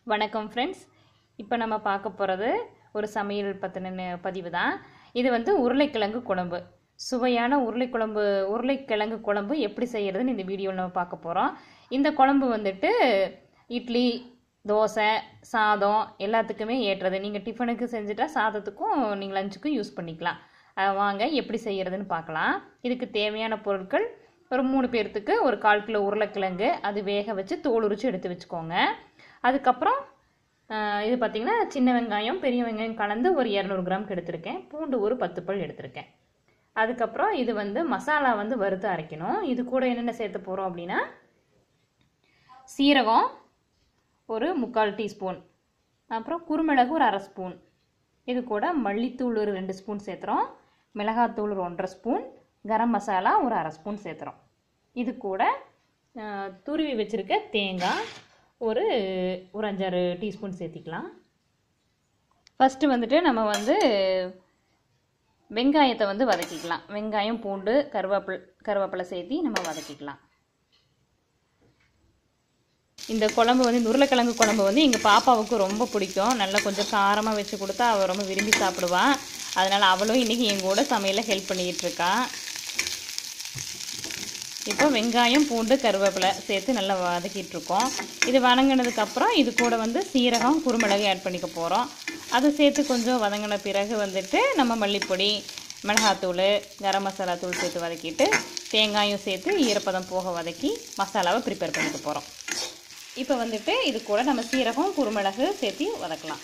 வணக்கம் ஃப்ரெண்ட்ஸ் இப்போ நம்ம பார்க்க போகிறது ஒரு சமையல் பற்றின பதிவு தான் இது வந்து உருளைக்கிழங்கு குழம்பு சுவையான உருளைக்குழம்பு உருளைக்கிழங்கு குழம்பு எப்படி செய்கிறதுன்னு இந்த வீடியோவில் நம்ம பார்க்க போகிறோம் இந்த குழம்பு வந்துட்டு இட்லி தோசை சாதம் எல்லாத்துக்குமே ஏற்றது நீங்கள் டிஃபனுக்கு செஞ்சுட்டா சாதத்துக்கும் நீங்கள் லஞ்சுக்கும் யூஸ் பண்ணிக்கலாம் அஹ் வாங்க எப்படி செய்கிறதுன்னு பார்க்கலாம் இதுக்கு தேவையான பொருட்கள் ஒரு மூணு பேர்த்துக்கு ஒரு கால் கிலோ உருளைக்கிழங்கு அது வேக வச்சு தோல் உரிச்சு எடுத்து வச்சுக்கோங்க அதுக்கப்புறம் ஆஹ், இது பார்த்திங்கன்னா சின்ன வெங்காயம் பெரிய வெங்காயம் கலந்து ஒரு இரநூறு கிராம்க்கு எடுத்திருக்கேன் பூண்டு ஒரு பத்து பல் எடுத்திருக்கேன் அதுக்கப்புறம் இது வந்து மசாலா வந்து வறுத்து அரைக்கணும் இது கூட என்னென்ன சேர்த்து போகிறோம் அப்படின்னா சீரகம் ஒரு முக்கால் டீஸ்பூன் அப்புறம் குருமிளகு ஒரு அரை ஸ்பூன் இது கூட மல்லித்தூள் ஒரு ரெண்டு ஸ்பூன் சேர்த்துறோம் மிளகாத்தூள் ஒரு ஒன்றரை ஸ்பூன் கரம் மசாலா ஒரு அரை ஸ்பூன் சேர்த்துறோம் இது கூட ஆஹ், துருவி வச்சுருக்க தேங்காய் ஒரு ஒரு அஞ்சாறு டீஸ்பூன் சேர்த்திக்கலாம் ஃபஸ்ட்டு வந்துட்டு நம்ம வந்து வெங்காயத்தை வந்து வதக்கிக்கலாம் வெங்காயம் பூண்டு கருவேப்பில் கருவேப்பிலை சேர்த்தி நம்ம வதக்கிக்கலாம் இந்த குழம்பு வந்து இந்த உருளைக்கிழங்கு குழம்பு வந்து எங்கள் பாப்பாவுக்கு ரொம்ப பிடிக்கும் நல்லா கொஞ்சம் காரமாக வச்சு கொடுத்தா அவள் ரொம்ப விரும்பி சாப்பிடுவான் அதனால் அவளும் இன்றைக்கி எங்கள் கூட சமையலில் ஹெல்ப் பண்ணிக்கிட்டு இருக்கா இப்போ வெங்காயம் பூண்டு கருவேப்பிலை சேர்த்து நல்லா வதக்கிட்டு இருக்கோம் இது வதங்கினதுக்கப்புறம் இது கூட வந்து சீரகம் குருமிளகு ஆட் பண்ணிக்க போகிறோம் அதை சேர்த்து கொஞ்சம் வதங்கின பிறகு வந்துட்டு நம்ம மல்லிப்பொடி மிளகாத்தூள் கரம் மசாலா தூள் சேர்த்து வதக்கிட்டு தேங்காயும் சேர்த்து ஈரப்பதம் போக வதக்கி மசாலாவை ப்ரிப்பேர் பண்ணிக்க போகிறோம் இப்போ வந்துட்டு இது கூட நம்ம சீரகம் குருமிளகு சேர்த்து வதக்கலாம்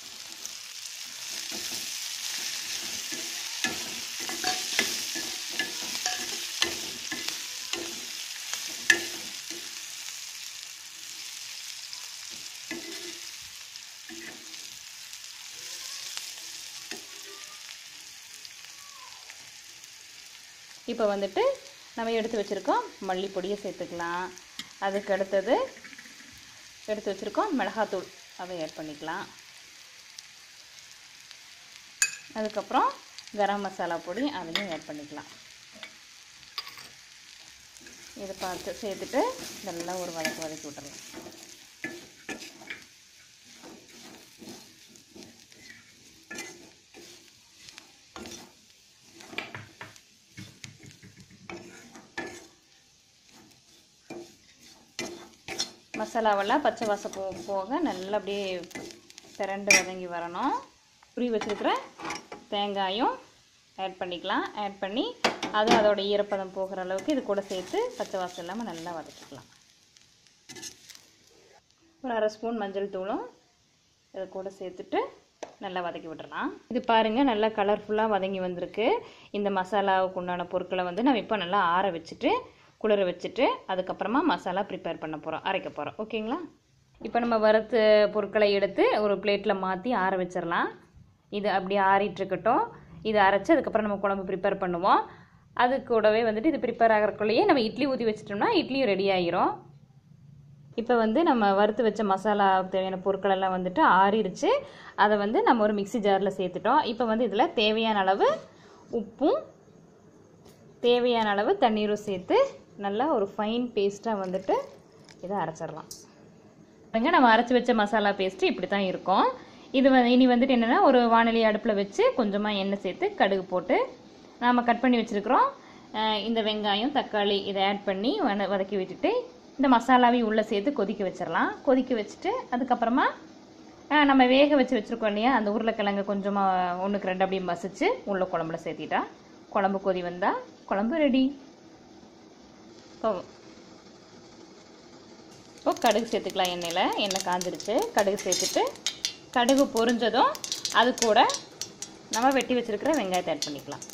இப்போ வந்துட்டு நம்ம எடுத்து வச்சுருக்கோம் மல்லிப்பொடியை சேர்த்துக்கலாம் அதுக்கு அடுத்தது எடுத்து வச்சுருக்கோம் மிளகாத்தூள் அதை ஆட் பண்ணிக்கலாம் அதுக்கப்புறம் கரம் மசாலா பொடி அதையும் ஆட் பண்ணிக்கலாம் இதை பார்த்து சேர்த்துட்டு நல்லா ஒரு வதக்கு வதக்கி விட்டுறலாம் மசாலாவெல்லாம் பச்சை வாசம் போ போக நல்லா அப்படியே திரண்டு வதங்கி வரணும் புரி வச்சுருக்கிற தேங்காயும் ஆட் பண்ணிக்கலாம் ஆட் பண்ணி அது அதோட ஈரப்பதம் போகிற அளவுக்கு இது கூட சேர்த்து பச்சை வாசம் இல்லாமல் நல்லா வதக்கிக்கலாம் ஒரு அரை ஸ்பூன் மஞ்சள் தூளும் இது கூட சேர்த்துட்டு நல்லா வதக்கி விட்டுறலாம் இது பாருங்கள் நல்லா கலர்ஃபுல்லாக வதங்கி வந்திருக்கு இந்த மசாலாவுக்கு உண்டான பொருட்களை வந்து நம்ம இப்போ நல்லா ஆற வச்சுட்டு குளிர வச்சுட்டு அதுக்கப்புறமா மசாலா ப்ரிப்பேர் பண்ண போகிறோம் அரைக்க போகிறோம் ஓகேங்களா இப்போ நம்ம வறுத்த பொருட்களை எடுத்து ஒரு பிளேட்டில் மாற்றி ஆற வச்சிடலாம் இது அப்படி ஆறிட்டுருக்கட்டும் இது அரைச்சி அதுக்கப்புறம் நம்ம குழம்பு ப்ரிப்பேர் பண்ணுவோம் அது கூடவே வந்துட்டு இது ப்ரிப்பேர் ஆகிறக்குள்ளேயே நம்ம இட்லி ஊற்றி வச்சிட்டோம்னா இட்லியும் ரெடி ஆகிரும் இப்போ வந்து நம்ம வறுத்து வச்ச மசாலா தேவையான பொருட்கள் எல்லாம் வந்துட்டு ஆறிடுச்சு அதை வந்து நம்ம ஒரு மிக்ஸி ஜாரில் சேர்த்துட்டோம் இப்போ வந்து இதில் தேவையான அளவு உப்பும் தேவையான அளவு தண்ணீரும் சேர்த்து நல்லா ஒரு ஃபைன் பேஸ்ட்டாக வந்துட்டு இதை அரைச்சிடலாம் பாருங்க நம்ம அரைச்சி வச்ச மசாலா பேஸ்ட்டு இப்படி தான் இருக்கும் இது வந்து இனி வந்துட்டு என்னென்னா ஒரு வானிலை அடுப்பில் வச்சு கொஞ்சமாக எண்ணெய் சேர்த்து கடுகு போட்டு நாம் கட் பண்ணி வச்சுருக்குறோம் இந்த வெங்காயம் தக்காளி இதை ஆட் பண்ணி வன- வதக்கி விட்டுட்டு இந்த மசாலாவையும் உள்ளே சேர்த்து கொதிக்க வச்சிடலாம் கொதிக்க வச்சுட்டு அதுக்கப்புறமா அஹ், நம்ம வேக வச்சு வச்சுருக்கோம் இல்லையா அந்த உருளைக்கிழங்கு கொஞ்சமாக ஒன்றுக்கு ரெண்டு அப்படியே மசிச்சு உள்ள குழம்புல சேர்த்திட்டா குழம்பு கொதி வந்தால் குழம்பு ரெடி இப்போ இப்போ கடுகு சேர்த்துக்கலாம் எண்ணெயில் எண்ணெய் காஞ்சிருச்சு கடுகு சேர்த்துட்டு கடுகு பொரிஞ்சதும் அது கூட நம்ம வெட்டி வச்சிருக்கிற வெங்காயத்தை ஆட் பண்ணிக்கலாம்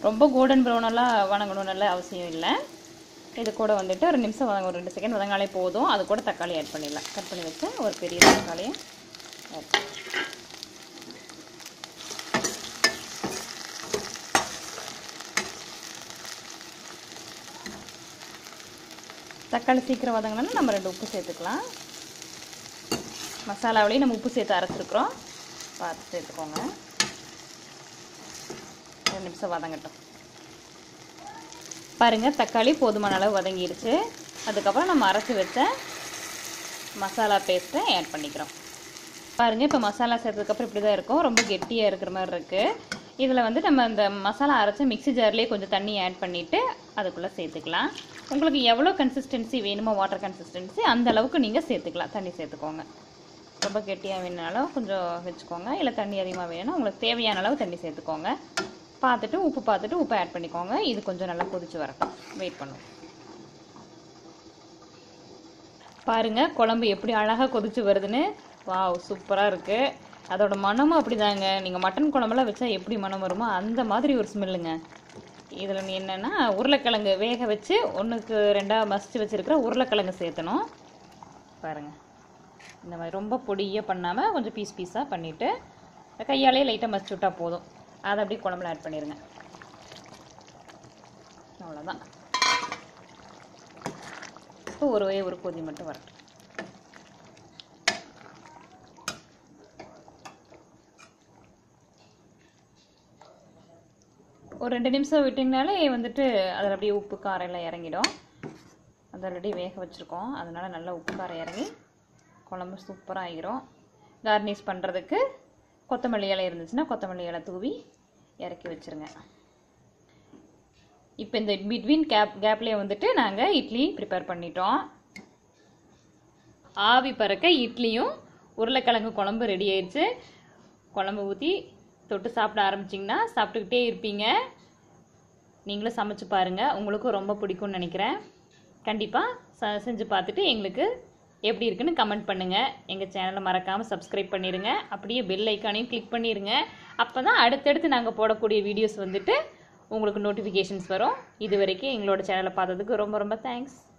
ரொம்ப கோல்டன் ப்ரௌனெல்லாம் வணங்கணும்னு அவசியம் இல்லை இது கூட வந்துட்டு ஒரு நிமிஷம் வதங்க ஒரு ரெண்டு செகண்ட் வதங்காலே போதும் அது கூட தக்காளி ஆட் பண்ணிடலாம் கட் பண்ணி வச்சு ஒரு பெரிய தக்காளியை ஆட் பண்ணி தக்காளி சீக்கிரம் வதங்கினா நம்ம ரெண்டு உப்பு சேர்த்துக்கலாம் மசாலாவிலையும் நம்ம உப்பு சேர்த்து அரைச்சிருக்கிறோம் பார்த்து சேர்த்துக்கோங்க ரெண்டு நிமிஷம் வதங்கட்டும் பாருங்கள் தக்காளி போதுமான அளவு வதங்கிடுச்சு அதுக்கப்புறம் நம்ம அரைச்சி வச்ச மசாலா பேஸ்ட்டை ஆட் பண்ணிக்கிறோம் பாருங்கள் இப்போ மசாலா சேர்த்ததுக்கப்புறம் இப்படி தான் இருக்கும் ரொம்ப கெட்டியாக இருக்கிற மாதிரி இருக்குது இதில் வந்து நம்ம இந்த மசாலா அரைச்சி மிக்ஸி ஜார்லேயே கொஞ்சம் தண்ணி ஆட் பண்ணிவிட்டு அதுக்குள்ளே சேர்த்துக்கலாம் உங்களுக்கு எவ்வளோ கன்சிஸ்டன்சி வேணுமோ வாட்டர் கன்சிஸ்டன்சி அந்த அளவுக்கு நீங்கள் சேர்த்துக்கலாம் தண்ணி சேர்த்துக்கோங்க ரொம்ப கெட்டியாக வேணுனாலும் கொஞ்சம் வச்சுக்கோங்க இல்லை தண்ணி அதிகமாக வேணும்னா உங்களுக்கு தேவையான அளவு தண்ணி சேர்த்துக்கோங்க பார்த்துட்டு உப்பு பார்த்துட்டு உப்பு ஆட் பண்ணிக்கோங்க இது கொஞ்சம் நல்லா கொதிச்சு வரட்டும் வெயிட் பண்ணுவோம் பாருங்க குழம்பு எப்படி அழகாக கொதிச்சு வருதுன்னு வாவ் சூப்பராக இருக்குது அதோட மனமும் அப்படிதாங்க நீங்கள் மட்டன் குழம்புலாம் வச்சா எப்படி மனம் வருமோ அந்த மாதிரி ஒரு ஸ்மெல்லுங்க இதில் என்னென்னா உருளைக்கிழங்கு வேக வச்சு ஒன்றுக்கு ரெண்டாக மசிச்சு வச்சுருக்கிற உருளைக்கிழங்கு சேர்த்தணும் பாருங்கள் இந்த மாதிரி ரொம்ப பொடியாக பண்ணாமல் கொஞ்சம் பீஸ் பீஸாக பண்ணிவிட்டு கையாலே லைட்டாக மசிச்சு விட்டா போதும் அதை அப்படியே குழம்புல ஆட் பண்ணிடுங்க அவ்வளோதான் இப்போ ஒரு ஒரே ஒரு கொதி மட்டும் வரட்டும் ஒரு ரெண்டு நிமிஷம் விட்டிங்கனாலே வந்துட்டு அதில் அப்படியே உப்பு காரம் எல்லாம் இறங்கிடும் அது ஆல்ரெடி வேக வச்சுருக்கோம் அதனால் நல்லா உப்பு காரம் இறங்கி குழம்பு சூப்பராக ஆகிரும் கார்னிஷ் பண்ணுறதுக்கு கொத்தமல்லி இலை இருந்துச்சுன்னா கொத்தமல்லி இலை தூவி இறக்கி வச்சுருங்க இப்போ இந்த பிட்வீன் கேப் கேப்லேயே வந்துட்டு நாங்கள் இட்லி ப்ரிப்பேர் பண்ணிட்டோம் ஆவி பறக்க இட்லியும் உருளைக்கிழங்கு குழம்பு ரெடி ஆயிடுச்சு குழம்பு ஊற்றி தொட்டு சாப்பிட ஆரம்பிச்சிங்கன்னா சாப்பிட்டுக்கிட்டே இருப்பீங்க நீங்களும் சமைச்சு பாருங்கள் உங்களுக்கும் ரொம்ப பிடிக்கும்னு நினைக்கிறேன் கண்டிப்பாக ச செஞ்சு பார்த்துட்டு எங்களுக்கு எப்படி இருக்குன்னு கமெண்ட் பண்ணுங்கள் எங்கள் சேனலை மறக்காமல் சப்ஸ்கிரைப் பண்ணிடுங்க அப்படியே பெல் ஐக்கானையும் கிளிக் பண்ணிடுங்க அப்போ தான் அடுத்தடுத்து நாங்கள் போடக்கூடிய வீடியோஸ் வந்துட்டு உங்களுக்கு நோட்டிஃபிகேஷன்ஸ் வரும் இது வரைக்கும் எங்களோட சேனலை பார்த்ததுக்கு ரொம்ப ரொம்ப தேங்க்ஸ்